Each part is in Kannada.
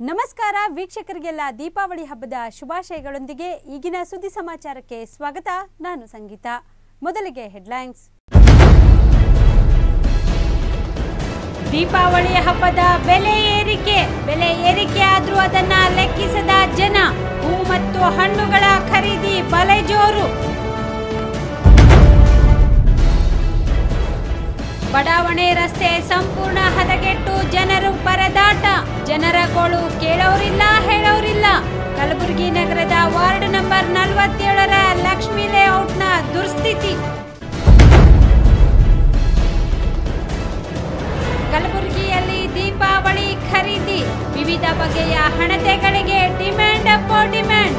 ನಮಸ್ಕಾರ ವೀಕ್ಷಕರಿಗೆಲ್ಲ ದೀಪಾವಳಿ ಹಬ್ಬದ ಶುಭಾಶಯಗಳೊಂದಿಗೆ ಈಗಿನ ಸುದ್ದಿ ಸಮಾಚಾರಕ್ಕೆ ಸ್ವಾಗತ ನಾನು ಸಂಗೀತ ಮೊದಲಿಗೆ ಹೆಡ್ಲೈನ್ಸ್ ದೀಪಾವಳಿ ಹಬ್ಬದ ಬೆಲೆ ಏರಿಕೆ ಬೆಲೆ ಏರಿಕೆ ಆದ್ರೂ ಅದನ್ನ ಲೆಕ್ಕಿಸದ ಜನ ಹೂ ಮತ್ತು ಹಣ್ಣುಗಳ ಖರೀದಿ ಬಲೆ ಜೋರು ಬಡಾವಣೆ ರಸ್ತೆ ಸಂಪೂರ್ಣ ಹದಗೆಟ್ಟು ಜನರು ಪರದಾಟ ಜನರ ಗೋಳು ಕೇಳೋರಿಲ್ಲ ಹೇಳೋರಿಲ್ಲ ಕಲಬುರಗಿ ನಗರದ ವಾರ್ಡ್ ನಂಬರ್ ನಲವತ್ತೇಳರ ಲಕ್ಷ್ಮೀ ಲೇಔಟ್ನ ದುರ್ಸ್ಥಿತಿ ಕಲಬುರಗಿಯಲ್ಲಿ ದೀಪಾವಳಿ ಖರೀದಿ ವಿವಿಧ ಬಗೆಯ ಹಣತೆಗಳಿಗೆ ಡಿಮ್ಯಾಂಡ್ ಅಪ್ಪೋ ಡಿಮ್ಯಾಂಡ್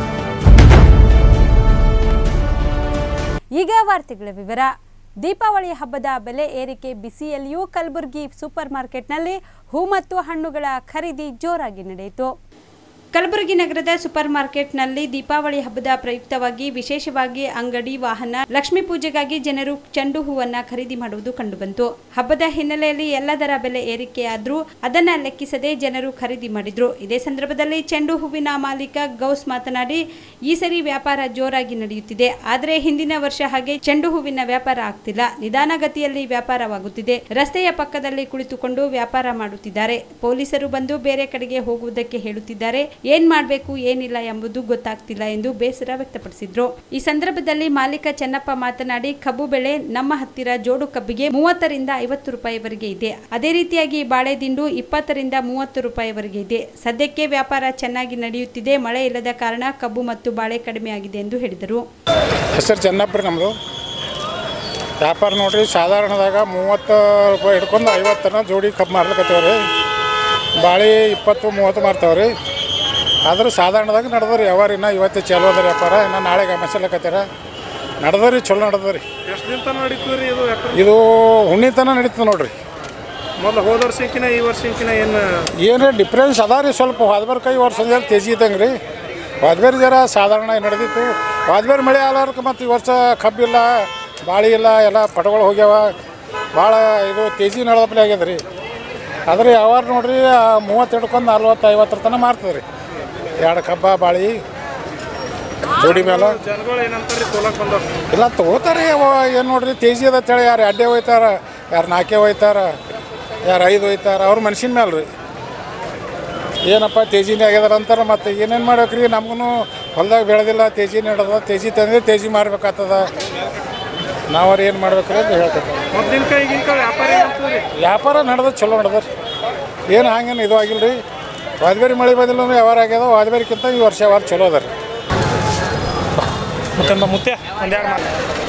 ಈಗ ವಾರ್ತೆಗಳ ವಿವರ ದೀಪಾವಳಿ ಹಬ್ಬದ ಬೆಲೆ ಏರಿಕೆ ಬಿಸಿಯಲ್ಲಿಯೂ ಕಲಬುರಗಿ ಸೂಪರ್ ಮಾರ್ಕೆಟ್ನಲ್ಲಿ ಹೂ ಮತ್ತು ಹಣ್ಣುಗಳ ಖರೀದಿ ಜೋರಾಗಿ ನಡೆಯಿತು ಕಲಬುರಗಿ ನಗರದ ಸೂಪರ್ ಮಾರ್ಕೆಟ್ನಲ್ಲಿ ದೀಪಾವಳಿ ಹಬ್ಬದ ಪ್ರಯುಕ್ತವಾಗಿ ವಿಶೇಷವಾಗಿ ಅಂಗಡಿ ವಾಹನ ಲಕ್ಷ್ಮೀ ಪೂಜೆಗಾಗಿ ಜನರು ಚೆಂಡು ಹೂವನ್ನ ಖರೀದಿ ಮಾಡುವುದು ಕಂಡುಬಂತು ಹಬ್ಬದ ಹಿನ್ನೆಲೆಯಲ್ಲಿ ಎಲ್ಲದರ ಬೆಲೆ ಏರಿಕೆಯಾದ್ರೂ ಅದನ್ನ ಲೆಕ್ಕಿಸದೆ ಜನರು ಖರೀದಿ ಮಾಡಿದ್ರು ಇದೇ ಸಂದರ್ಭದಲ್ಲಿ ಚೆಂಡು ಹೂವಿನ ಮಾಲೀಕ ಗೌಸ್ ಮಾತನಾಡಿ ಈ ಸರಿ ವ್ಯಾಪಾರ ಜೋರಾಗಿ ನಡೆಯುತ್ತಿದೆ ಆದರೆ ಹಿಂದಿನ ವರ್ಷ ಹಾಗೆ ಚೆಂಡು ಹೂವಿನ ವ್ಯಾಪಾರ ಆಗ್ತಿಲ್ಲ ನಿಧಾನಗತಿಯಲ್ಲಿ ವ್ಯಾಪಾರವಾಗುತ್ತಿದೆ ರಸ್ತೆಯ ಪಕ್ಕದಲ್ಲಿ ಕುಳಿತುಕೊಂಡು ವ್ಯಾಪಾರ ಮಾಡುತ್ತಿದ್ದಾರೆ ಪೊಲೀಸರು ಬಂದು ಬೇರೆ ಕಡೆಗೆ ಹೋಗುವುದಕ್ಕೆ ಹೇಳುತ್ತಿದ್ದಾರೆ ಏನ್ ಮಾಡಬೇಕು ಏನಿಲ್ಲ ಎಂಬುದು ಗೊತ್ತಾಗ್ತಿಲ್ಲ ಎಂದು ಬೇಸರ ವ್ಯಕ್ತಪಡಿಸಿದ್ರು ಈ ಸಂದರ್ಭದಲ್ಲಿ ಮಾಲೀಕ ಚೆನ್ನಪ್ಪ ಮಾತನಾಡಿ ಕಬ್ಬು ಬೆಳೆ ನಮ್ಮ ಹತ್ತಿರ ಜೋಡು ಕಬ್ಬಿಗೆ ಮೂವತ್ತರಿಂದ ಐವತ್ತು ರೂಪಾಯಿವರೆಗೆ ಇದೆ ಅದೇ ರೀತಿಯಾಗಿ ಬಾಳೆ ದಿಂಡು ಇಪ್ಪತ್ತರಿಂದ ಮೂವತ್ತು ರೂಪಾಯಿವರೆಗೆ ಇದೆ ಸದ್ಯಕ್ಕೆ ವ್ಯಾಪಾರ ಚೆನ್ನಾಗಿ ನಡೆಯುತ್ತಿದೆ ಮಳೆ ಇಲ್ಲದ ಕಾರಣ ಕಬ್ಬು ಮತ್ತು ಬಾಳೆ ಕಡಿಮೆ ಆಗಿದೆ ಎಂದು ಹೇಳಿದರು ಹೆಸರು ಚೆನ್ನಪ್ಪ ರೀ ನಮ್ಮದು ವ್ಯಾಪಾರ ನೋಡ್ರಿ ಸಾಧಾರಣದಾಗ ಮೂವತ್ತು ರೂಪಾಯಿ ಹಿಡ್ಕೊಂಡು ಐವತ್ತನ ಜೋಡಿ ಕಬ್ಬು ಮಾರ್ಲಿಕತ್ತೇವೆ ರೀ ಬಾಳೆ ಇಪ್ಪತ್ತು ಮೂವತ್ತು ಮಾರ್ತಾವೆ ರೀ ಆದ್ರೆ ಸಾಧಾರಣದಾಗ ನಡೆದ ರೀ ಯಾವಾರ ಇನ್ನು ಇವತ್ತು ಚಾಲು ಅದ ರೀ ವ್ಯಾಪಾರ ಇನ್ನು ನಾಳೆಗೆ ಮಸಾಲಕತ್ತೀರ ನಡೆದ ರೀ ಚಲೋ ನಡೆದ ರೀ ಎಷ್ಟು ದಿನ ತನಕ ನಡೀತದೆ ರೀ ಇದು ವ್ಯಾಪಾರ ಇದು ಹುಣ್ಣಿ ತನ ನಡೀತದೆ ನೋಡ್ರಿ ಮೊದಲು ಹೋದ ವರ್ಷಕ್ಕಿನ ಈ ವರ್ಷಕ್ಕಿನ ಏನು ಏನು ಡಿಫ್ರೆನ್ಸ್ ಅದ ರೀ ಸ್ವಲ್ಪ ವಾದ್ಬೇರ್ ಕೈ ವರ್ಷ ಜರ ತೇಜಿ ಇದ್ದಂಗೆ ರೀ ವಾದ್ಬೇರ್ ಜರ ಸಾಧಾರಣ ನಡೆದಿತ್ತು ವಾದ್ಬೇರ್ ಮಳೆ ಆಲಾರ್ಕ ಮತ್ತು ಈ ವರ್ಷ ಕಬ್ಬಿಲ್ಲ ಬಾಳಿ ಇಲ್ಲ ಎಲ್ಲ ಪಟಗಳು ಹೋಗ್ಯಾವ ಭಾಳ ಇದು ತೇಜಿ ನಡೆದಪ್ಲೆ ಆಗ್ಯದ ರೀ ಆದ್ರೆ ಯಾವಾರ ನೋಡ್ರಿ ಮೂವತ್ತು ಹಿಡ್ಕೊಂಡು ನಲ್ವತ್ತು ಐವತ್ತರ ತನಕ ಮಾರ್ತದೆ ರೀ ಎರಡು ಕಬ್ಬ ಬಾಳಿ ಜೋಡಿ ಮೇಲೆ ಜನಗಳು ಏನಂತಾರೆ ರೀ ತೊಲಕ್ ಬಂದವ್ರು ಇಲ್ಲ ತಗೋತಾರೆ ಏನು ನೋಡ್ರಿ ತೇಜಿ ಅದ ಅಂತೇಳಿ ಯಾರು ಅಡ್ಡೆ ಹೋಯ್ತಾರ ಯಾರು ನಾಲ್ಕೆ ಹೋಯ್ತಾರ ಯಾರು ಐದು ಹೋಯ್ತಾರ ಅವ್ರ ಮನ್ಸಿನ ಮೇಲೆ ರೀ ಏನಪ್ಪ ತೇಜಿನೇ ಆಗ್ಯದಾರ ಅಂತಾರೆ ಮತ್ತು ಏನೇನು ಮಾಡ್ಬೇಕು ರೀ ನಮಗೂ ಹೊಲ್ದಾಗ ಬೆಳೆದಿಲ್ಲ ತೇಜಿ ನಡೆದ ತೇಜಿ ತಂದ್ರೆ ತೇಜಿ ಮಾರ್ಬೇಕಾಗ್ತದ ನಾವ್ರು ಏನು ಮಾಡ್ಬೇಕು ರೀ ಅಂತ ಹೇಳ್ತೇವೆ ಮೊದ್ಲಿನ ಕೈ ಈಗಿನ ಕೈ ವ್ಯಾಪಾರ ಏನಂತದೆ ರೀ ವ್ಯಾಪಾರ ನಡೆದ ಚಲೋ ನಡೆದ ರೀ ಏನು ಹಂಗೇನು ಇದು ಆಗಿಲ್ಲ ರೀ ವಾದ್ಬೇರಿ ಮಳೆ ಬಂದಿಲ್ಲ ಅಂದ್ರೆ ವ್ಯವಹಾರ ಆಗ್ಯದ ವಾದ್ಬೇರಿಕ್ಕಿಂತ ಈ ವರ್ಷ ವ್ಯವಹಾರ ಚಲೋ ಅದ ರೀ ಮತ್ತೆ ಮುತ್ತೆ ಒಂದೆರಡು ಮಾತು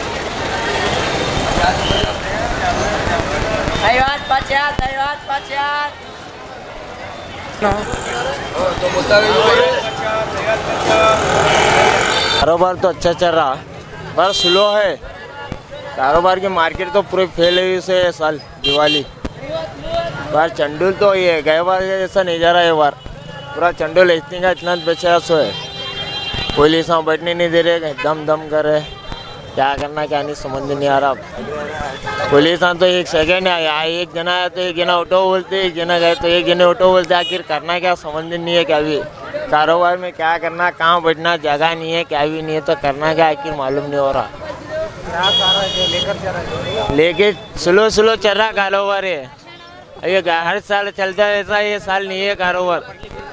Taiwan Paciat, Taiwan Paciat. कारोबार तो अच्छा चल रहा पर स्लो है कारोबार की मार्केट तो पूरी फेल हुई से ये साल दिवाली बार चंडुल तो ये गए बार के जैसा नहीं जा रहा है ये बार पूरा चंडुल इतनी का इतना बेचा सो है पुलिस वहाँ बैठने नहीं दे रहे दम दम कर रहे क्या करना क्या नहीं समझ में नहीं आ रहा पुलिस वहाँ तो एक सेकंड आया एक जना आया तो एक जना ऑटो बोलते एक जना गए तो एक जने ऑटो बोलते आखिर करना क्या समझ में नहीं है क्या भी कारोबार में क्या करना कहाँ बैठना जगह नहीं है क्या भी नहीं है तो करना क्या आखिर मालूम नहीं हो रहा लेके स्लो स्लो चल रहा कारोबार है अब ये गा- हर साल चलता है ऐसा ये साल नहीं है कारोबार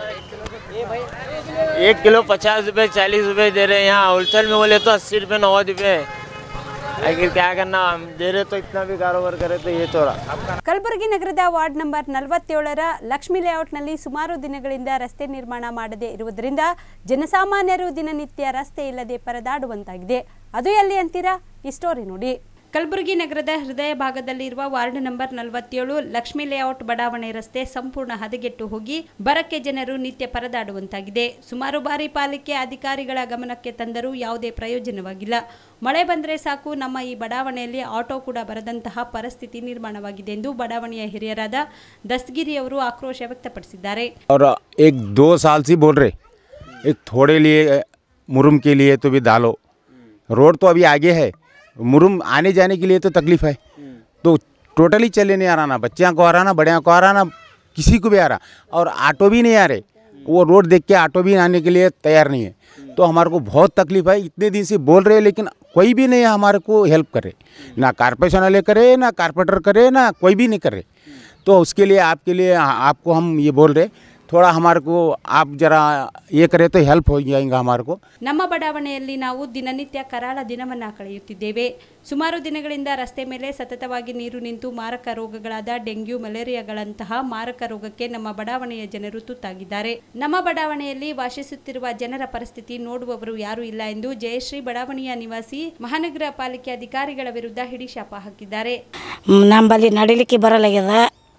एक किलो पचास रुपए चालीस रुपए दे रहे हैं यहाँ होलसेल में बोले तो अस्सी रुपए नौ रुपए आखिर क्या करना हम दे रहे तो इतना भी कारोबार करे तो ये तो रहा ಕಲಬುರಗಿ ನಗರದ ವಾರ್ಡ್ ನಂಬರ್ ನಲವತ್ತೇಳರ ಲಕ್ಷ್ಮೀ ಲೇಔಟ್ನಲ್ಲಿ ಸುಮಾರು ದಿನಗಳಿಂದ ರಸ್ತೆ ನಿರ್ಮಾಣ ಮಾಡದೇ ಇರುವುದರಿಂದ ಜನಸಾಮಾನ್ಯರು ದಿನನಿತ್ಯ ರಸ್ತೆ ಇಲ್ಲದೆ ಪರದಾಡುವಂತಾಗಿದೆ ಅದು ಎಲ್ಲಿ ಅಂತೀರಾ ಈ ಸ್ಟೋರಿ ನೋಡಿ ಕಲಬುರಗಿ ನಗರದ ಹೃದಯ ಭಾಗದಲ್ಲಿರುವ ವಾರ್ಡ್ ನಂಬರ್ ನಲವತ್ತೇಳು ಲಕ್ಷ್ಮೀ ಲೇಔಟ್ ಬಡಾವಣೆ ರಸ್ತೆ ಸಂಪೂರ್ಣ ಹದಗೆಟ್ಟು ಹೋಗಿ ಬರಕ್ಕೆ ಜನರು ನಿತ್ಯ ಪರದಾಡುವಂತಾಗಿದೆ ಸುಮಾರು ಬಾರಿ ಪಾಲಿಕೆ ಅಧಿಕಾರಿಗಳ ಗಮನಕ್ಕೆ ತಂದರೂ ಯಾವುದೇ ಪ್ರಯೋಜನವಾಗಿಲ್ಲ ಮಳೆ ಬಂದರೆ ಸಾಕು ನಮ್ಮ ಈ ಬಡಾವಣೆಯಲ್ಲಿ ಆಟೋ ಕೂಡ ಬರದಂತಹ ಪರಿಸ್ಥಿತಿ ನಿರ್ಮಾಣವಾಗಿದೆ ಎಂದು ಬಡಾವಣೆಯ ಹಿರಿಯರಾದ ದಸ್ತಗಿರಿಯವರು ಆಕ್ರೋಶ ವ್ಯಕ್ತಪಡಿಸಿದ್ದಾರೆ और एक दो साल से बोल रहे एक थोड़े लिए मुरुम के लिए तो भी डालो रोड तो अभी आगे है मुरुम आने जाने के लिए तो तकलीफ है तो टोटली चले नहीं आ रहा ना बच्चियाँ को आ रहा ना बड़िया को आ रहा ना किसी को भी आ रहा और ऑटो भी नहीं आ रहे वो रोड देख के ऑटो भी आने के लिए तैयार नहीं है तो हमारे को बहुत तकलीफ है इतने दिन से बोल रहे हैं लेकिन कोई भी नहीं है हमारे को हेल्प करे ना कारपोरेशन वाले करे ना कारपोरेटर करे ना कोई भी नहीं करे तो उसके लिए आपके लिए आपको हम ये बोल रहे थोड़ा हमारे को आप ज़रा ये करें तो हेल्प हो जाएगा हमारे को ನಮ್ಮ ಬಡಾವಣೆಯಲ್ಲಿ ನಾವು ದಿನನಿತ್ಯ ಕರಾಳ ದಿನವನ್ನ ಕಳೆಯುತ್ತಿದ್ದೇವೆ ಸುಮಾರು ದಿನಗಳಿಂದ ರಸ್ತೆ ಮೇಲೆ ಸತತವಾಗಿ ನೀರು ನಿಂತು ಮಾರಕ ರೋಗಗಳಾದ ಡೆಂಗ್ಯೂ ಮಲೇರಿಯಾಗಳಂತಹ ಮಾರಕ ರೋಗಕ್ಕೆ ನಮ್ಮ ಬಡಾವಣೆಯ ಜನರು ತುತ್ತಾಗಿದ್ದಾರೆ ನಮ್ಮ ಬಡಾವಣೆಯಲ್ಲಿ ವಾಸಿಸುತ್ತಿರುವ ಜನರ ಪರಿಸ್ಥಿತಿ ನೋಡುವವರು ಯಾರೂ ಇಲ್ಲ ಎಂದು ಜಯಶ್ರೀ ಬಡಾವಣೆಯ ನಿವಾಸಿ ಮಹಾನಗರ ಪಾಲಿಕೆ ಅಧಿಕಾರಿಗಳ ವಿರುದ್ಧ ಹಿಡಿಶಾಪ ಹಾಕಿದ್ದಾರೆ ನಮ್ಮಲ್ಲಿ ನಡಿಲಿಕ್ಕೆ ಬರಲಾಗ್ಯದ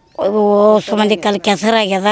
ಓಸು ಮಂದಿ ಕಲ್ ಕೆಸರಾಗ್ಯದ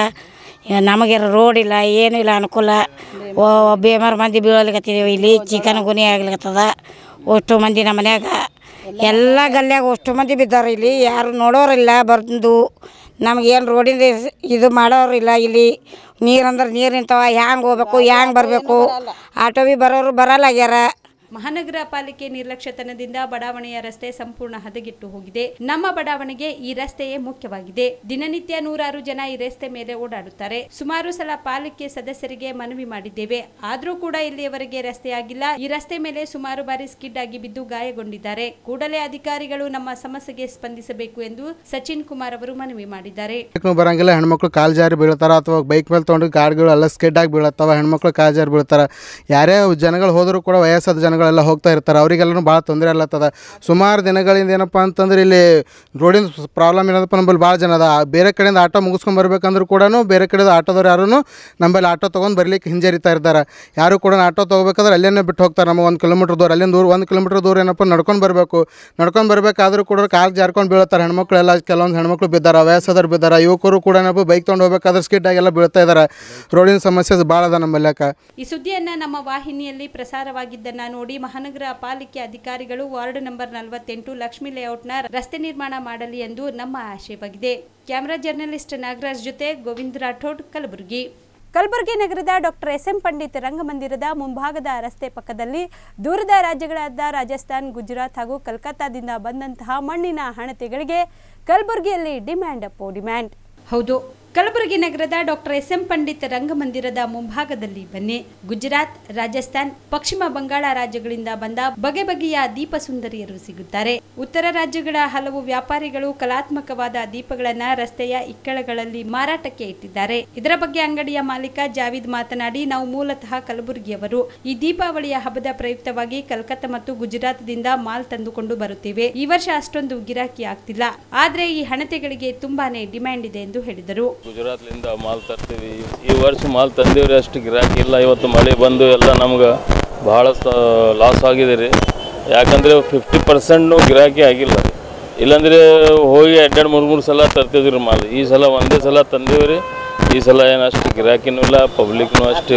ನಮಗೆ ರೋಡ್ ಇಲ್ಲ ಏನೂ ಇಲ್ಲ ಅನುಕೂಲ ಓ ಬೇಮಾರು ಮಂದಿ ಬೀಳಲಿಕತ್ತಿದ್ದೀವಿ ಇಲ್ಲಿ ಚಿಕನ್ ಗುನಿ ಆಗ್ಲಿಕತ್ತದ ಅಷ್ಟು ಮಂದಿ ನಮ್ಮ ಮನ್ಯಾಗ ಎಲ್ಲ ಗಲ್ಯಾಗ ಅಷ್ಟು ಮಂದಿ ಬಿದ್ದಾರೆ ಇಲ್ಲಿ ಯಾರು ನೋಡೋರಿಲ್ಲ ಬಂದು ನಮಗೇನು ರೋಡಿಂದ ಇಸ್- ಇದು ಮಾಡೋರಿಲ್ಲ ಇಲ್ಲಿ ನೀರಂದ್ರೆ ನೀರು ನಿಂತವ ಹ್ಯಾಂಗೆ ಹೋಗ್ಬೇಕು ಹ್ಯಾಂಗೆ ಬರಬೇಕು ಆಟೋ ಬಿ ಬರೋರು ಬರಲ್ಲಾಗ್ಯಾರ ಮಹಾನಗರ ಪಾಲಿಕೆ ನಿರ್ಲಕ್ಷ್ಯತನದಿಂದ ಬಡಾವಣೆಯ ರಸ್ತೆ ಸಂಪೂರ್ಣ ಹದಗೆಟ್ಟು ಹೋಗಿದೆ ನಮ್ಮ ಬಡಾವಣೆಗೆ ಈ ರಸ್ತೆಯೇ ಮುಖ್ಯವಾಗಿದೆ ದಿನನಿತ್ಯ ನೂರಾರು ಜನ ಈ ರಸ್ತೆ ಮೇಲೆ ಓಡಾಡುತ್ತಾರೆ ಸುಮಾರು ಸಲ ಪಾಲಿಕೆ ಸದಸ್ಯರಿಗೆ ಮನವಿ ಮಾಡಿದ್ದೇವೆ ಆದ್ರೂ ಕೂಡ ಇಲ್ಲಿಯವರೆಗೆ ರಸ್ತೆ ಆಗಿಲ್ಲ ಈ ರಸ್ತೆ ಮೇಲೆ ಸುಮಾರು ಬಾರಿ ಸ್ಕಿಡ್ ಆಗಿ ಬಿದ್ದು ಗಾಯಗೊಂಡಿದ್ದಾರೆ ಕೂಡಲೇ ಅಧಿಕಾರಿಗಳು ನಮ್ಮ ಸಮಸ್ಯೆಗೆ ಸ್ಪಂದಿಸಬೇಕು ಎಂದು ಸಚಿನ್ ಕುಮಾರ್ ಅವರು ಮನವಿ ಮಾಡಿದ್ದಾರೆ ಬೈಕ್ನು ಬರಂಗಿಲ್ಲ ಹೆಣ್ಮಕ್ಳು ಕಾಲು ಜಾರಿ ಬೀಳ್ತಾರ ಅಥವಾ ಬೈಕ್ ಮೇಲೆ ತೊಗೊಂಡು ಗಾಡಿಗಳು ಎಲ್ಲ ಸ್ಕಿಡ್ ಆಗಿ ಬೀಳತ್ತವ ಹೆಣ್ಮಕ್ಳು ಕಾಲು ಜಾರಿ ಬೀಳ್ತಾರೆ ಯಾರೇ ಜನಗಳು ಹೋದರೂ ಕೂಡ ವಯಸ್ಸಾದ ಜನಗಳೆಲ್ಲ ಹೋಗ್ತಾ ಇರ್ತಾರೆ ಅವರಿಗೆಲ್ಲನೂ ಭಾಳ ತೊಂದರೆ ಅಲ್ಲತ್ತದ ಸುಮಾರು ದಿನಗಳಿಂದ ಏನಪ್ಪ ಅಂತಂದ್ರೆ ಇಲ್ಲಿ ರೋಡಿನ ಪ್ರಾಬ್ಲಮ್ ಏನದಪ್ಪ ನಮ್ಮಲ್ಲಿ ಭಾಳ ಜನ ಅದ ಬೇರೆ ಕಡೆಯಿಂದ ಆಟೋ ಮುಗಿಸ್ಕೊಂಡು ಬರ್ಬೇಕಂದ್ರೂ ಕೂಡ ಬೇರೆ ಕಡೆದ ಆಟೋದವ್ರು ಯಾರೂ ನಮ್ಮಲ್ಲಿ ಆಟೋ ತೊಗೊಂಡು ಬರ್ಲಿಕ್ಕೆ ಹಿಂಜರಿತಾ ಇರ್ತಾರೆ ಯಾರು ಕೂಡ ಆಟೋ ತೊಗೋಬೇಕಾದ್ರೆ ಅಲ್ಲೇನೇ ಬಿಟ್ಟು ಹೋಗ್ತಾರೆ ನಮಗೆ ಒಂದು ಕಿಲೋಮೀಟ್ರ್ ದೂರ ಅಲ್ಲಿಂದ ದೂರ ಒಂದು ಕಿಲೋಮೀಟ್ರ್ ದೂರ ಏನಪ್ಪ ನಡ್ಕೊಂಡು ಬರಬೇಕು ನಡ್ಕೊಂಡು ಬರಬೇಕಾದ್ರೂ ಕೂಡ ಕಾಲು ಜಾರ್ಕೊಂಡು ಬೀಳ್ತಾರೆ ಹೆಣ್ಮಕ್ಳೆಲ್ಲ ಕೆಲವೊಂದು ಹೆಣ್ಮಕ್ಳು ಬಿದ್ದಾರೆ ವಯಸ್ಸಾದವ್ರು ಬಿದ್ದಾರೆ ಯುವಕರು ಕೂಡ ಏನಪ್ಪ ಬೈಕ್ ತೊಗೊಂಡು ಹೋಗ್ಬೇಕಾದ್ರೆ ಸ್ಕಿಡ್ ಆಗೆಲ್ಲ ಬೀಳ್ತಾ ಇದ್ದಾರೆ ರೋಡಿನ ಸಮಸ್ಯೆ ಭಾಳ ಅದ ನಮ್ಮಲ್ಲಿ ಯಾಕೆ ಈ ಸುದ್ದಿಯನ್ನ ನಮ್ಮ ವಾಹಿನಿಯಲ್ಲಿ ಪ್ರಸಾರವಾಗಿದ್ದನ್ನ ನೋಡಿ ಮಹಾನಗರ ಪಾಲಿಕೆ ಅಧಿಕಾರಿಗಳು ವಾರ್ಡ್ ನಂಬರ್ ನಲವತ್ತೆಂಟು ಲಕ್ಷ್ಮೀ ಲೇಔಟ್ನ ರಸ್ತೆ ನಿರ್ಮಾಣ ಮಾಡಲಿ ಎಂದು ನಮ್ಮ ಆಶಯವಾಗಿದೆ ಕ್ಯಾಮರಾ ಜರ್ನಲಿಸ್ಟ್ ನಾಗರಾಜ್ ಜೊತೆ ಗೋವಿಂದ್ ರಾಠೋಡ್ ಕಲಬುರಗಿ ಕಲಬುರಗಿ ನಗರದ ಡಾಕ್ಟರ್ ಎಸ್ ಎಂ ಪಂಡಿತ್ ರಂಗಮಂದಿರದ ಮುಂಭಾಗದ ರಸ್ತೆ ಪಕ್ಕದಲ್ಲಿ ದೂರದ ರಾಜ್ಯಗಳಾದ ರಾಜಸ್ಥಾನ್ ಗುಜರಾತ್ ಹಾಗೂ ಕಲ್ಕತ್ತಾದಿಂದ ಬಂದಂತಹ ಮಣ್ಣಿನ ಹಣತೆಗಳಿಗೆ ಕಲಬುರಗಿಯಲ್ಲಿ ಡಿಮ್ಯಾಂಡ್ ಅಪ್ಪೋ ಡಿಮ್ಯಾಂಡ್ ಹೌದು ಕಲಬುರಗಿ ನಗರದ ಡಾಕ್ಟರ್ ಎಸ್ ಎಂ ಪಂಡಿತ್ ರಂಗಮಂದಿರದ ಮುಂಭಾಗದಲ್ಲಿ ಬನ್ನಿ ಗುಜರಾತ್ ರಾಜಸ್ಥಾನ್ ಪಶ್ಚಿಮ ಬಂಗಾಳ ರಾಜ್ಯಗಳಿಂದ ಬಂದ ಬಗೆ ಬಗೆಯ ದೀಪ ಸುಂದರಿಯರು ಸಿಗುತ್ತಾರೆ ಉತ್ತರ ರಾಜ್ಯಗಳ ಹಲವು ವ್ಯಾಪಾರಿಗಳು ಕಲಾತ್ಮಕವಾದ ದೀಪಗಳನ್ನ ರಸ್ತೆಯ ಇಕ್ಕಳಗಳಲ್ಲಿ ಮಾರಾಟಕ್ಕೆ ಇಟ್ಟಿದ್ದಾರೆ ಇದರ ಬಗ್ಗೆ ಅಂಗಡಿಯ ಮಾಲೀಕ ಜಾವೀದ್ ಮಾತನಾಡಿ ನಾವು ಮೂಲತಃ ಕಲಬುರಗಿಯವರು ಈ ದೀಪಾವಳಿಯ ಹಬ್ಬದ ಪ್ರಯುಕ್ತವಾಗಿ ಕಲ್ಕತ್ತಾ ಮತ್ತು ಗುಜರಾತ್ದಿಂದ ಮಾಲ್ ತಂದುಕೊಂಡು ಬರುತ್ತೇವೆ ಈ ವರ್ಷ ಅಷ್ಟೊಂದು ಗಿರಾಕಿ ಆಗ್ತಿಲ್ಲ ಆದ್ರೆ ಈ ಹಣತೆಗಳಿಗೆ ತುಂಬಾನೇ ಡಿಮ್ಯಾಂಡ್ ಇದೆ ಎಂದು ಹೇಳಿದರು ಗುಜರಾತ್ಲಿಂದ ಮಾಲ್ ತರ್ತೀವಿ ಈ ವರ್ಷ ಮಾಲ್ ತಂದೀವ್ರಿ ಅಷ್ಟು ಗಿರಾಕಿ ಇಲ್ಲ ಇವತ್ತು ಮಳೆ ಬಂದು ಎಲ್ಲ ನಮ್ಗೆ ಭಾಳ ಲಾಸ್ ಆಗಿದೆ ರೀ ಯಾಕಂದರೆ ಫಿಫ್ಟಿ ಪರ್ಸೆಂಟ್ನು ಗಿರಾಕಿ ಆಗಿಲ್ಲ ರೀ ಇಲ್ಲಾಂದರೆ ಹೋಗಿ ಎರಡೆರಡು ಮೂರು ಮೂರು ಸಲ ತರ್ತಿದ್ವಿ ರೀ ಮಾಲ್ ಈ ಸಲ ಒಂದೇ ಸಲ ತಂದೀವಿ ರೀ ಈ ಸಲ ಏನು ಅಷ್ಟು ಗಿರಾಕಿನೂ ಇಲ್ಲ ಪಬ್ಲಿಕ್ನು ಅಷ್ಟು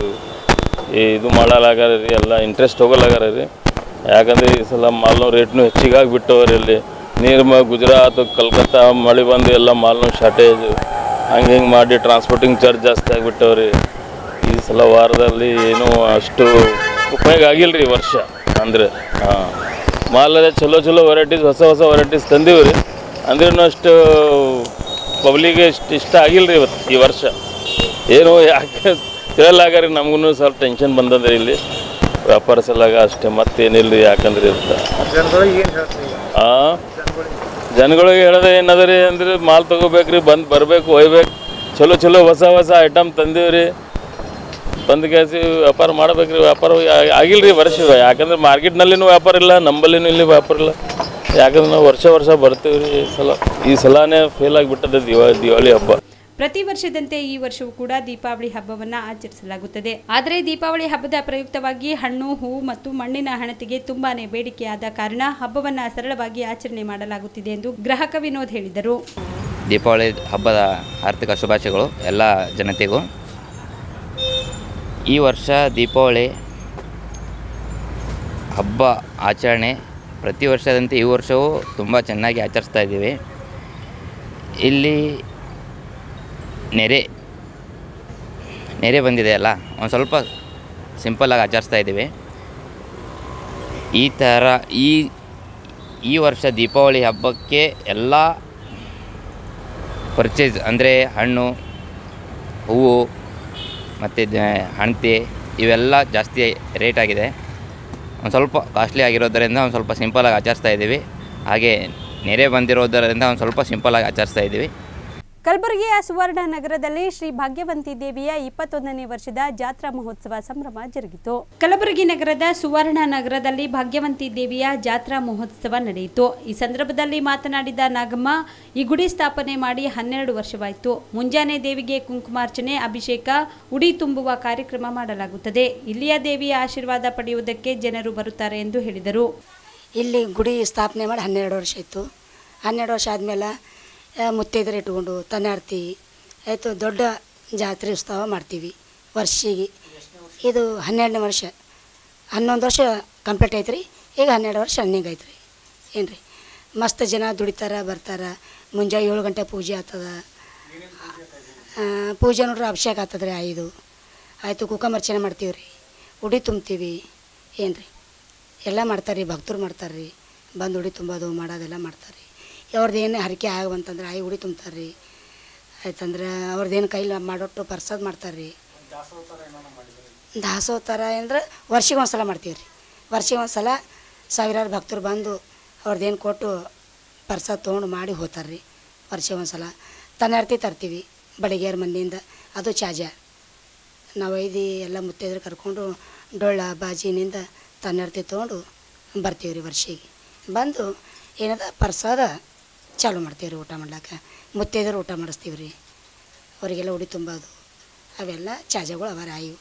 ಇದು ಮಾಡಲಾಗಾರ ರೀ ಎಲ್ಲ ಇಂಟ್ರೆಸ್ಟ್ ಹೋಗಲಾಗಾರ ರೀ ಯಾಕಂದರೆ ಈ ಸಲ ಮಾಲ್ನ ರೇಟ್ನು ಹೆಚ್ಚಿಗೆ ಆಗಿಬಿಟ್ಟವ್ರಿ ಇಲ್ಲಿ ನೀರು ಮ ಗುಜರಾತ್ ಕಲ್ಕತ್ತಾ ಮಳೆ ಬಂದು ಎಲ್ಲ ಮಾಲ್ನು ಶಾರ್ಟೇಜ್ ಹಂಗೆ ಹಿಂಗೆ ಮಾಡಿ ಟ್ರಾನ್ಸ್ಪೋರ್ಟಿಂಗ್ ಚಾರ್ಜ್ ಜಾಸ್ತಿ ಆಗಿಬಿಟ್ಟವ್ರಿ ಈ ಸಲ ವಾರದಲ್ಲಿ ಏನೂ ಅಷ್ಟು ಉಪಯೋಗ ಆಗಿಲ್ಲ ರೀ ವರ್ಷ ಅಂದರೆ ಹಾಂ ಮಾಲಲ್ಲೇ ಚಲೋ ಚಲೋ ವೆರೈಟೀಸ್ ಹೊಸ ಹೊಸ ವೆರೈಟೀಸ್ ತಂದೀವಿ ರೀ ಅಂದ್ರೂ ಅಷ್ಟು ಪಬ್ಲಿಗೆ ಇಷ್ಟು ಇಷ್ಟ ಆಗಿಲ್ಲ ರೀ ಇವತ್ತು ಈ ವರ್ಷ ಏನು ಯಾಕೆ ತಿಳಿಯಲಾಗ ರೀ ನಮಗೂ ಸ್ವಲ್ಪ ಟೆನ್ಷನ್ ಬಂದದ್ರಿ ಇಲ್ಲಿ ವ್ಯಾಪಾರ ಸಲಾಗ ಅಷ್ಟೇ ಮತ್ತೇನಿಲ್ಲ ರೀ ಯಾಕಂದ್ರೆ ಇರ್ತ ಹಾಂ ಜನಗಳಿಗೆ ಹೇಳೋದು ಏನದ ರೀ ಅಂದ್ರೆ ಮಾಲ್ ತೊಗೋಬೇಕ್ರಿ ಬಂದು ಬರಬೇಕು ಒಯ್ಬೇಕು ಚಲೋ ಚಲೋ ಹೊಸ ಹೊಸ ಐಟಮ್ ತಂದೀವಿ ರೀ ಬಂದು ಕ್ಯಾಸಿ ವ್ಯಾಪಾರ ಮಾಡ್ಬೇಕ್ರಿ ವ್ಯಾಪಾರ ಆ- ಆಗಿಲ್ಲ ರೀ ವರ್ಷ ಯಾಕಂದ್ರೆ ಮಾರ್ಕೆಟ್ನಲ್ಲಿನೂ ವ್ಯಾಪಾರ ಇಲ್ಲ ನಂಬಲ್ಲಿನೂ ಇಲ್ಲಿ ವ್ಯಾಪಾರ ಇಲ್ಲ ಯಾಕಂದ್ರೆ ನಾವು ವರ್ಷ ವರ್ಷ ಬರ್ತೀವಿ ರೀ ಈ ಸಲ ಈ ಸಲನೇ ಫೇಲ್ ಆಗಿಬಿಟ್ಟದೆ ದಿವಾಳಿ ದಿವಾಳಿ ಹಬ್ಬ ಪ್ರತಿ ವರ್ಷದಂತೆ ಈ ವರ್ಷವೂ ಕೂಡ ದೀಪಾವಳಿ ಹಬ್ಬವನ್ನ ಆಚರಿಸಲಾಗುತ್ತದೆ ಆದರೆ ದೀಪಾವಳಿ ಹಬ್ಬದ ಪ್ರಯುಕ್ತವಾಗಿ ಹಣ್ಣು ಹೂವು ಮತ್ತು ಮಣ್ಣಿನ ಹಣತೆಗೆ ತುಂಬಾನೇ ಬೇಡಿಕೆಯಾದ ಕಾರಣ ಹಬ್ಬವನ್ನ ಸರಳವಾಗಿ ಆಚರಣೆ ಮಾಡಲಾಗುತ್ತಿದೆ ಎಂದು ಗ್ರಾಹಕ ವಿನೋದ್ ಹೇಳಿದರು ದೀಪಾವಳಿ ಹಬ್ಬದ ಆರ್ಥಿಕ ಶುಭಾಶಯಗಳು ಎಲ್ಲ ಜನತೆಗೂ ಈ ವರ್ಷ ದೀಪಾವಳಿ ಹಬ್ಬ ಆಚರಣೆ ಪ್ರತಿ ವರ್ಷದಂತೆ ಈ ವರ್ಷವೂ ತುಂಬ ಚೆನ್ನಾಗಿ ಆಚರಿಸ್ತಾ ಇದ್ದೀವಿ ಇಲ್ಲಿ ನೆರೆ ನೆರೆ ಬಂದಿದೆ ಅಲ್ಲ ಒಂದು ಸ್ವಲ್ಪ ಸಿಂಪಲ್ಲಾಗಿ ಆಚರಿಸ್ತಾ ಇದ್ದೀವಿ ಈ ಥರ ಈ ಈ ವರ್ಷ ದೀಪಾವಳಿ ಹಬ್ಬಕ್ಕೆ ಎಲ್ಲ ಪರ್ಚೇಸ್ ಅಂದರೆ ಹಣ್ಣು ಹೂವು ಮತ್ತು ಹಣತೆ ಇವೆಲ್ಲ ಜಾಸ್ತಿ ರೇಟ್ ಆಗಿದೆ ಒಂದು ಸ್ವಲ್ಪ ಕಾಸ್ಟ್ಲಿ ಆಗಿರೋದರಿಂದ ಒಂದು ಸ್ವಲ್ಪ ಸಿಂಪಲಾಗಿ ಆಚರಿಸ್ತಾ ಇದ್ದೀವಿ ಹಾಗೆ ನೆರೆ ಬಂದಿರೋದರಿಂದ ಒಂದು ಸ್ವಲ್ಪ ಸಿಂಪಲಾಗಿ ಆಚರಿಸ್ತಾ ಇದ್ದೀವಿ ಕಲಬುರಗಿಯ ಸುವರ್ಣ ನಗರದಲ್ಲಿ ಶ್ರೀ ಭಾಗ್ಯವಂತಿ ದೇವಿಯ ಇಪ್ಪತ್ತೊಂದನೇ ವರ್ಷದ ಜಾತ್ರಾ ಮಹೋತ್ಸವ ಸಂಭ್ರಮ ಜರುಗಿತು ಕಲಬುರಗಿ ನಗರದ ಸುವರ್ಣ ನಗರದಲ್ಲಿ ಭಾಗ್ಯವಂತಿ ದೇವಿಯ ಜಾತ್ರಾ ಮಹೋತ್ಸವ ನಡೆಯಿತು ಈ ಸಂದರ್ಭದಲ್ಲಿ ಮಾತನಾಡಿದ ನಾಗಮ್ಮ ಈ ಗುಡಿ ಸ್ಥಾಪನೆ ಮಾಡಿ ಹನ್ನೆರಡು ವರ್ಷವಾಯಿತು ಮುಂಜಾನೆ ದೇವಿಗೆ ಕುಂಕುಮಾರ್ಚನೆ ಅಭಿಷೇಕ ಉಡಿ ತುಂಬುವ ಕಾರ್ಯಕ್ರಮ ಮಾಡಲಾಗುತ್ತದೆ ಇಲ್ಲಿಯ ದೇವಿಯ ಆಶೀರ್ವಾದ ಪಡೆಯುವುದಕ್ಕೆ ಜನರು ಬರುತ್ತಾರೆ ಎಂದು ಹೇಳಿದರು ಇಲ್ಲಿ ಗುಡಿ ಸ್ಥಾಪನೆ ಮಾಡಿ ಹನ್ನೆರಡು ವರ್ಷ ಆಯಿತು ಹನ್ನೆರಡು ವರ್ಷ ಆದಮೇಲೆ ಮುತ್ತೈದರು ಇಟ್ಕೊಂಡು ತನ್ನಾಡ್ತಿ ಆಯಿತು ದೊಡ್ಡ ಜಾತ್ರೆ ಉತ್ಸವ ಮಾಡ್ತೀವಿ ವರ್ಷಿಗೆ ಇದು ಹನ್ನೆರಡನೇ ವರ್ಷ ಹನ್ನೊಂದು ವರ್ಷ ಕಂಪ್ಲೀಟ್ ಐತೆ ರೀ ಈಗ ಹನ್ನೆರಡು ವರ್ಷ ರನ್ನಿಂಗ್ ಐತೆ ರೀ ಏನು ರೀ ಮಸ್ತ್ ಜನ ದುಡಿತಾರೆ ಬರ್ತಾರೆ ಮುಂಜಾನೆ ಏಳು ಗಂಟೆ ಪೂಜೆ ಆಗ್ತದ ಆ, ಪೂಜೆ ನೋಡ್ರಿ ಅಭಿಷೇಕ ಆಗ್ತದೆ ರೀ ಐದು ಆಯಿತು ಕುಕಮರ್ಚನೆ ಮಾಡ್ತೀವಿ ರೀ ಉಡಿ ತುಂಬ್ತೀವಿ ಏನು ರೀ ಎಲ್ಲ ಮಾಡ್ತಾರೆ ರೀ ಭಕ್ತರು ಮಾಡ್ತಾರೆ ರೀ ಬಂದು ಉಡಿ ತುಂಬೋದು ಮಾಡೋದೆಲ್ಲ ಮಾಡ್ತಾರೆ ರೀ ಅವ್ರದ್ದು ಏನು ಹರಕೆ ಆಗವಂತಂದ್ರೆ ಆಯಿ ಉಡಿ ತುಂಬ್ತಾರೆ ರೀ ಆಯ್ತಂದ್ರೆ ಅವ್ರದ್ದು ಏನು ಕೈಲಿ ಮಾಡೋಟ್ಟು ಪ್ರಸಾದ ಮಾಡ್ತಾರೆ ರೀ ದಾಸೋಹ ಥರ ಅಂದ್ರೆ ವರ್ಷಿಗೆ ಒಂದು ಸಲ ಮಾಡ್ತೀವಿ ರೀ ವರ್ಷಿಗೆ ಒಂದು ಸಲ ಸಾವಿರಾರು ಭಕ್ತರು ಬಂದು ಅವ್ರದ್ದೇನು ಕೊಟ್ಟು ಪ್ರಸಾದ ತೊಗೊಂಡು ಮಾಡಿ ಹೋಗ್ತಾರೆ ರೀ ವರ್ಷಿಗೆ ಒಂದು ಸಲ ತನ್ನರ್ತಿ ತರ್ತೀವಿ ಬಡಿಗೆಯರ ಮನೆಯಿಂದ ಅದು ಚಾಜ ನಾವು ಐದು ಎಲ್ಲ ಮುತ್ತೈದರು ಕರ್ಕೊಂಡು ಡೊಳ್ಳ ಬಾಜಿನಿಂದ ತನ್ನರ್ತಿ ತೊಗೊಂಡು ಬರ್ತೀವಿ ರೀ ವರ್ಷಿಗೆ ಬಂದು ಏನದ ಪ್ರಸಾದ ಚಾಲು ಮಾಡ್ತೀವಿ ರೀ ಊಟ ಮಾಡ್ಲಿಕ್ಕೆ ಮುತ್ತೈದರು ಊಟ ಮಾಡಿಸ್ತೀವಿ ರೀ ಅವರಿಗೆಲ್ಲ ಉಡಿ ತುಂಬೋದು ಅವೆಲ್ಲ ಚಾಜಗಳು ಅವ ಆಯು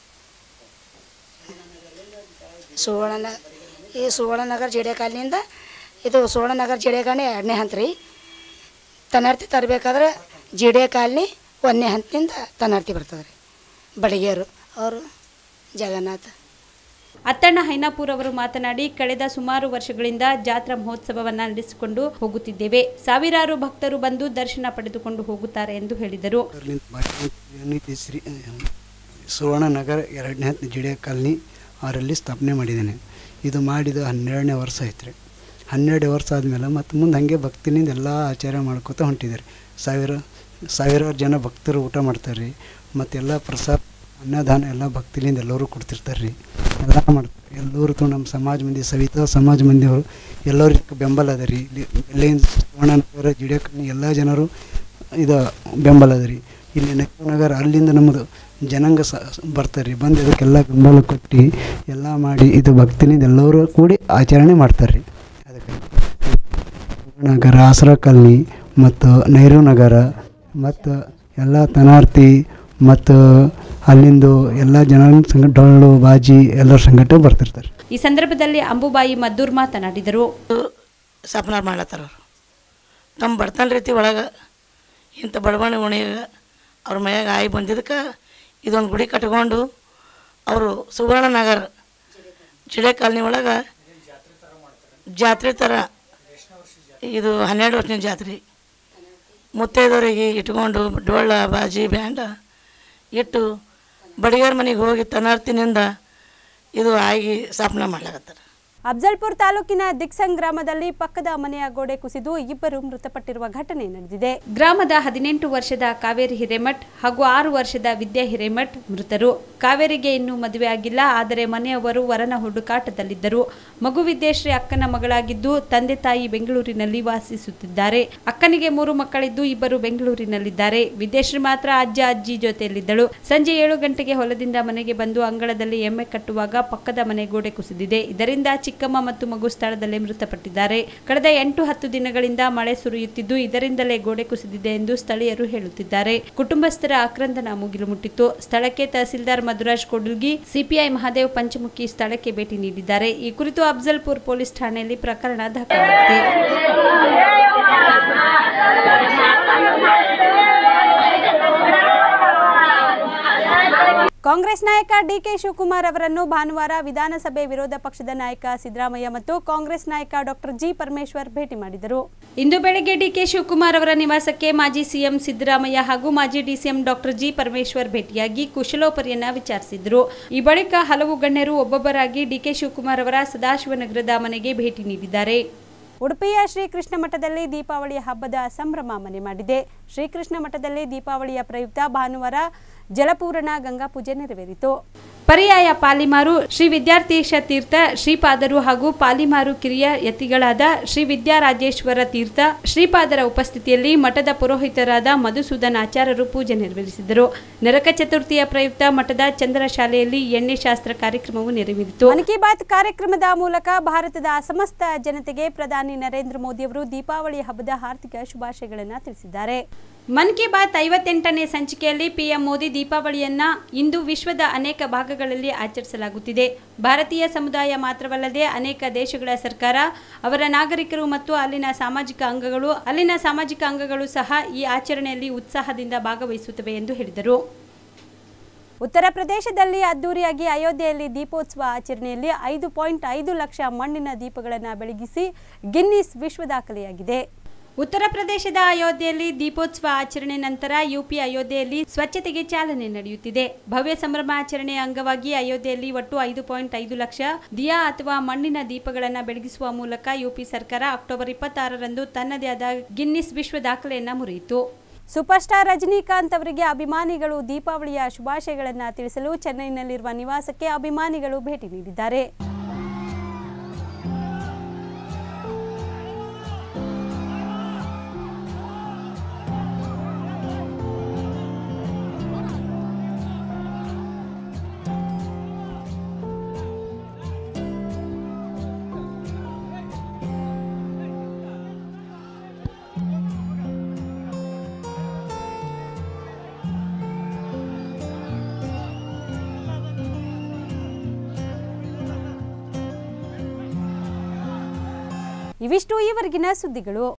ಸುವರ್ಣ ಈ ಸುವರ್ಣನಗರ ಜಡೆ ಕಾಲಿನಿಂದ ಇದು ಸುವರ್ಣನಗರ ಜಡೆ ಕಾಲನಿ ಎರಡನೇ ಹಂತ ರೀ ತನ್ನರ್ತಿ ತರಬೇಕಾದ್ರೆ ಜಿಡೆ ಕಾಲನಿ ಒಂದನೇ ಹಂತದಿಂದ ತನ್ನರ್ತಿ ಬರ್ತದೆ ರೀ ಬಡಿಗೆಯರು ಅವರು ಜಗನ್ನಾಥ ಅತ್ತಣ್ಣ ಹೈನಾಪುರ್ ಅವರು ಮಾತನಾಡಿ ಕಳೆದ ಸುಮಾರು ವರ್ಷಗಳಿಂದ ಜಾತ್ರಾ ಮಹೋತ್ಸವವನ್ನು ನಡೆಸಿಕೊಂಡು ಹೋಗುತ್ತಿದ್ದೇವೆ ಸಾವಿರಾರು ಭಕ್ತರು ಬಂದು ದರ್ಶನ ಪಡೆದುಕೊಂಡು ಹೋಗುತ್ತಾರೆ ಎಂದು ಹೇಳಿದರು ನೀತಿ ಶ್ರೀ ಸುವರ್ಣ ನಗರ ಎರಡನೇ ಹತ್ತು ಜಿಡಿಯ ಕಾಲನಿ ಅವರಲ್ಲಿ ಸ್ಥಾಪನೆ ಮಾಡಿದ್ದೇನೆ ಇದು ಮಾಡಿದ ಹನ್ನೆರಡನೇ ವರ್ಷ ಆಯ್ತು ರೀ ಹನ್ನೆರಡು ವರ್ಷ ಆದಮೇಲೆ ಮತ್ತು ಮುಂದೆ ಹಾಗೆ ಭಕ್ತಿನಿಂದ ಎಲ್ಲ ಆಚಾರ ಮಾಡ್ಕೋತ ಹೊಂಟಿದ್ದಾರೆ ಸಾವಿರ ಸಾವಿರಾರು ಜನ ಭಕ್ತರು ಊಟ ಮಾಡ್ತಾರೆ ರೀ ಮತ್ತೆಲ್ಲ ಪ್ರಸಾದ ಅನ್ನದಾನ ಎಲ್ಲ ಭಕ್ತಿಲಿಂದ ಎಲ್ಲರೂ ಕೊಡ್ತಿರ್ತಾರೆ ರೀ ಎಲ್ಲ ಮಾಡ್ತಾರೆ ಎಲ್ಲರೂ ತು ನಮ್ಮ ಸಮಾಜ ಮಂದಿ ಸವಿತಾ ಸಮಾಜ ಮಂದಿಯವರು ಎಲ್ಲರಿಗೂ ಬೆಂಬಲ ಅದ ರೀ ಇಲ್ಲಿ ಎಲ್ಲಿಂದ ಸುವರ್ಣನಗರ ಜಿಡಿಯಕಣ್ಣಿ ಎಲ್ಲ ಜನರು ಇದು ಬೆಂಬಲ ಅದ ರೀ ಇಲ್ಲಿ ನಗರ ಅಲ್ಲಿಂದ ನಮ್ಮದು ಜನಾಂಗ ಸ ಬರ್ತಾರೆ ರೀ ಬಂದು ಇದಕ್ಕೆಲ್ಲ ಬೆಂಬಲ ಕೊಟ್ಟು ಎಲ್ಲ ಮಾಡಿ ಇದು ಭಕ್ತಿನಿಂದ ಎಲ್ಲರೂ ಕೂಡಿ ಆಚರಣೆ ಮಾಡ್ತಾರೆ ರೀ ಅದಕ್ಕೆ ನಗರ ಆಸರ ಕಾಲನಿ ಮತ್ತು ನೈರು ನಗರ ಮತ್ತು ಎಲ್ಲ ತನಾರ್ತಿ ಮತ್ತು ಅಲ್ಲಿಂದು ಎಲ್ಲ ಜನ ಸಂಘ ಡೊಳ್ಳು ಬಾಜಿ ಎಲ್ಲರ ಸಂಘಟ ಬರ್ತಿರ್ತಾರೆ ಈ ಸಂದರ್ಭದಲ್ಲಿ ಅಂಬುಬಾಯಿ ಮದ್ದೂರ್ ಮಾತನಾಡಿದರು ಸಪ್ನಾರ್ ಮಾಡ್ಲತ್ತಾರ ಅವರು ನಮ್ಮ ಬಡತನ ರೀತಿ ಒಳಗೆ ಇಂಥ ಬಡವಣೆ ಉಣಿಯಾಗ ಅವ್ರ ಮನ್ಯಾಗ ಆಯಿ ಬಂದಿದ್ದಕ್ಕೆ ಇದೊಂದು ಗುಡಿ ಕಟ್ಕೊಂಡು ಅವರು ಸುವರ್ಣ ನಗರ ಜಿಳೆ ಕಾಲನಿ ಒಳಗೆ ಜಾತ್ರೆ ಥರ ಇದು ಹನ್ನೆರಡು ವರ್ಷದ ಜಾತ್ರೆ ಮುತ್ತೈದವರಿಗೆ ಇಟ್ಕೊಂಡು ಡೊಳ್ಳ ಬಾಜಿ ಬ್ಯಾಂಡ ಇಟ್ಟು ಬಡಿಗಾರ ಮನೆಗೆ ಹೋಗಿ ತನಾರ್ತಿನಿಂದ ಇದು ಆಗಿ ಸ್ಥಾಪನೆ ಮಾಡ್ಲಾಕತ್ತಾರ ಅಫ್ಜಲ್ಪುರ್ ತಾಲೂಕಿನ ದಿಕ್ಸಂಗ್ ಗ್ರಾಮದಲ್ಲಿ ಪಕ್ಕದ ಮನೆಯ ಗೋಡೆ ಕುಸಿದು ಇಬ್ಬರು ಮೃತಪಟ್ಟಿರುವ ಘಟನೆ ನಡೆದಿದೆ ಗ್ರಾಮದ ಹದಿನೆಂಟು ವರ್ಷದ ಕಾವೇರಿ ಹಿರೇಮಠ್ ಹಾಗೂ ಆರು ವರ್ಷದ ವಿದ್ಯಾ ಹಿರೇಮಠ್ ಮೃತರು ಕಾವೇರಿಗೆ ಇನ್ನೂ ಮದುವೆ ಆಗಿಲ್ಲ ಆದರೆ ಮನೆಯವರು ವರನ ಹುಡುಕಾಟದಲ್ಲಿದ್ದರು ಮಗು ವಿದ್ಯಾಶ್ರೀ ಅಕ್ಕನ ಮಗಳಾಗಿದ್ದು ತಂದೆ ತಾಯಿ ಬೆಂಗಳೂರಿನಲ್ಲಿ ವಾಸಿಸುತ್ತಿದ್ದಾರೆ ಅಕ್ಕನಿಗೆ ಮೂರು ಮಕ್ಕಳಿದ್ದು ಇಬ್ಬರು ಬೆಂಗಳೂರಿನಲ್ಲಿದ್ದಾರೆ ವಿದ್ಯಾಶ್ರೀ ಮಾತ್ರ ಅಜ್ಜ ಅಜ್ಜಿ ಜೊತೆಯಲ್ಲಿದ್ದಳು ಸಂಜೆ ಏಳು ಗಂಟೆಗೆ ಹೊಲದಿಂದ ಮನೆಗೆ ಬಂದು ಅಂಗಳದಲ್ಲಿ ಎಮ್ಮೆ ಕಟ್ಟುವಾಗ ಪಕ್ಕದ ಮನೆ ಗೋಡೆ ಕುಸಿದಿದೆ ಇದರಿಂದ ಚಿಕ್ಕಮ್ಮ ಮತ್ತು ಮಗು ಸ್ಥಳದಲ್ಲೇ ಮೃತಪಟ್ಟಿದ್ದಾರೆ ಕಳೆದ ಎಂಟು ಹತ್ತು ದಿನಗಳಿಂದ ಮಳೆ ಸುರಿಯುತ್ತಿದ್ದು ಇದರಿಂದಲೇ ಗೋಡೆ ಕುಸಿದಿದೆ ಎಂದು ಸ್ಥಳೀಯರು ಹೇಳುತ್ತಿದ್ದಾರೆ ಕುಟುಂಬಸ್ಥರ ಆಕ್ರಂದನ ಮುಗಿಲು ಮುಟ್ಟಿತ್ತು ಸ್ಥಳಕ್ಕೆ ತಹಸೀಲ್ದಾರ್ ಮಧುರಾಜ್ ಕೊಡುಲ್ಗಿ ಸಿಪಿಐ ಮಹಾದೇವ್ ಪಂಚಮುಖಿ ಸ್ಥಳಕ್ಕೆ ಭೇಟಿ ನೀಡಿದ್ದಾರೆ ಈ ಕುರಿತು ಅಫ್ಜಲ್ಪುರ್ ಪೊಲೀಸ್ ಠಾಣೆಯಲ್ಲಿ ಪ್ರಕರಣ ದಾಖಲಾಗಿದೆ ಕಾಂಗ್ರೆಸ್ ನಾಯಕ ಡಿಕೆ ಶಿವಕುಮಾರ್ ಅವರನ್ನು ಭಾನುವಾರ ವಿಧಾನಸಭೆ ವಿರೋಧ ಪಕ್ಷದ ನಾಯಕ ಸಿದ್ದರಾಮಯ್ಯ ಮತ್ತು ಕಾಂಗ್ರೆಸ್ ನಾಯಕ ಡಾಕ್ಟರ್ ಜಿ ಪರಮೇಶ್ವರ್ ಭೇಟಿ ಮಾಡಿದರು ಇಂದು ಬೆಳಗ್ಗೆ ಡಿಕೆ ಶಿವಕುಮಾರ್ ಅವರ ನಿವಾಸಕ್ಕೆ ಮಾಜಿ ಸಿಎಂ ಸಿದ್ದರಾಮಯ್ಯ ಹಾಗೂ ಮಾಜಿ ಡಿಸಿಎಂ ಡಾಕ್ಟರ್ ಜಿ ಪರಮೇಶ್ವರ್ ಭೇಟಿಯಾಗಿ ಕುಶಲೋಪರಿಯನ್ನ ವಿಚಾರಿಸಿದರು ಈ ಬಳಿಕ ಹಲವು ಗಣ್ಯರು ಒಬ್ಬೊಬ್ಬರಾಗಿ ಡಿಕೆ ಶಿವಕುಮಾರ್ ಅವರ ಸದಾಶಿವನಗರದ ಮನೆಗೆ ಭೇಟಿ ನೀಡಿದ್ದಾರೆ ಉಡುಪಿಯ ಶ್ರೀಕೃಷ್ಣ ಮಠದಲ್ಲಿ ದೀಪಾವಳಿ ಹಬ್ಬದ ಸಂಭ್ರಮ ಮನೆ ಮಾಡಿದೆ ಶ್ರೀಕೃಷ್ಣ ಮಠದಲ್ಲಿ ದೀಪಾವಳಿಯ ಪ್ರಯುಕ್ತ ಭಾನುವಾರ ಜಲಪೂರಣ ಗಂಗಾ ಪೂಜೆ ನೆರವೇರಿತು ಪರ್ಯಾಯ ಪಾಲಿಮಾರು ಶ್ರೀ ವಿದ್ಯಾರ್ಥೀಶ ತೀರ್ಥ ಶ್ರೀಪಾದರು ಹಾಗೂ ಪಾಲಿಮಾರು ಕಿರಿಯ ಯತಿಗಳಾದ ಶ್ರೀ ವಿದ್ಯಾರಾಜೇಶ್ವರ ತೀರ್ಥ ಶ್ರೀಪಾದರ ಉಪಸ್ಥಿತಿಯಲ್ಲಿ ಮಠದ ಪುರೋಹಿತರಾದ ಮಧುಸೂದನ್ ಆಚಾರ್ಯರು ಪೂಜೆ ನೆರವೇರಿಸಿದರು ನರಕ ಚತುರ್ಥಿಯ ಪ್ರಯುಕ್ತ ಮಠದ ಚಂದ್ರ ಶಾಲೆಯಲ್ಲಿ ಎಣ್ಣೆ ಶಾಸ್ತ್ರ ಕಾರ್ಯಕ್ರಮವು ನೆರವೇರಿತು ಮನ್ ಕಿ ಬಾತ್ ಕಾರ್ಯಕ್ರಮದ ಮೂಲಕ ಭಾರತದ ಸಮಸ್ತ ಜನತೆಗೆ ಪ್ರಧಾನಿ ನರೇಂದ್ರ ಮೋದಿಯವರು ದೀಪಾವಳಿ ಹಬ್ಬದ ಹಾರ್ದಿಕ ಶುಭಾಶಯಗಳನ್ನು ತಿಳಿಸಿದ್ದಾರೆ ಮನ್ ಕಿ ಬಾತ್ ಐವತ್ತೆಂಟನೇ ಸಂಚಿಕೆಯಲ್ಲಿ ಪಿಎಂ ಮೋದಿ ದೀಪಾವಳಿಯನ್ನ ಇಂದು ವಿಶ್ವದ ಅನೇಕ ಭಾಗಗಳಲ್ಲಿ ಆಚರಿಸಲಾಗುತ್ತಿದೆ ಭಾರತೀಯ ಸಮುದಾಯ ಮಾತ್ರವಲ್ಲದೆ ಅನೇಕ ದೇಶಗಳ ಸರ್ಕಾರ ಅವರ ನಾಗರಿಕರು ಮತ್ತು ಅಲ್ಲಿನ ಸಾಮಾಜಿಕ ಅಂಗಗಳು ಅಲ್ಲಿನ ಸಾಮಾಜಿಕ ಅಂಗಗಳು ಸಹ ಈ ಆಚರಣೆಯಲ್ಲಿ ಉತ್ಸಾಹದಿಂದ ಭಾಗವಹಿಸುತ್ತವೆ ಎಂದು ಹೇಳಿದರು ಉತ್ತರ ಪ್ರದೇಶದಲ್ಲಿ ಅದ್ದೂರಿಯಾಗಿ ಅಯೋಧ್ಯೆಯಲ್ಲಿ ದೀಪೋತ್ಸವ ಆಚರಣೆಯಲ್ಲಿ ಐದು ಪಾಯಿಂಟ್ ಐದು ಲಕ್ಷ ಮಣ್ಣಿನ ದೀಪಗಳನ್ನು ಬೆಳಗಿಸಿ ಗಿನ್ನಿಸ್ ವಿಶ್ವ ದಾಖಲೆಯಾಗಿದೆ ಉತ್ತರ ಪ್ರದೇಶದ ಅಯೋಧ್ಯೆಯಲ್ಲಿ ದೀಪೋತ್ಸವ ಆಚರಣೆ ನಂತರ ಯುಪಿ ಅಯೋಧ್ಯೆಯಲ್ಲಿ ಸ್ವಚ್ಛತೆಗೆ ಚಾಲನೆ ನಡೆಯುತ್ತಿದೆ ಭವ್ಯ ಸಂಭ್ರಮಾಚರಣೆಯ ಅಂಗವಾಗಿ ಅಯೋಧ್ಯೆಯಲ್ಲಿ ಒಟ್ಟು ಐದು ಪಾಯಿಂಟ್ ಐದು ಲಕ್ಷ ದಿಯಾ ಅಥವಾ ಮಣ್ಣಿನ ದೀಪಗಳನ್ನು ಬೆಳಗಿಸುವ ಮೂಲಕ ಯುಪಿ ಸರ್ಕಾರ ಅಕ್ಟೋಬರ್ ಇಪ್ಪತ್ತಾರರಂದು ತನ್ನದೇ ಆದ ಗಿನ್ನಿಸ್ ವಿಶ್ವ ದಾಖಲೆಯನ್ನ ಮುರಿಯಿತು ಸೂಪರ್ ಸ್ಟಾರ್ ರಜನಿಕಾಂತ್ ಅವರಿಗೆ ಅಭಿಮಾನಿಗಳು ದೀಪಾವಳಿಯ ಶುಭಾಶಯಗಳನ್ನು ತಿಳಿಸಲು ಚೆನ್ನೈನಲ್ಲಿರುವ ನಿವಾಸಕ್ಕೆ ಅಭಿಮಾನಿಗಳು ಭೇಟಿ ನೀಡಿದ್ದಾರೆ ಇವಿಷ್ಟು ಈವರೆಗಿನ ಸುದ್ದಿಗಳು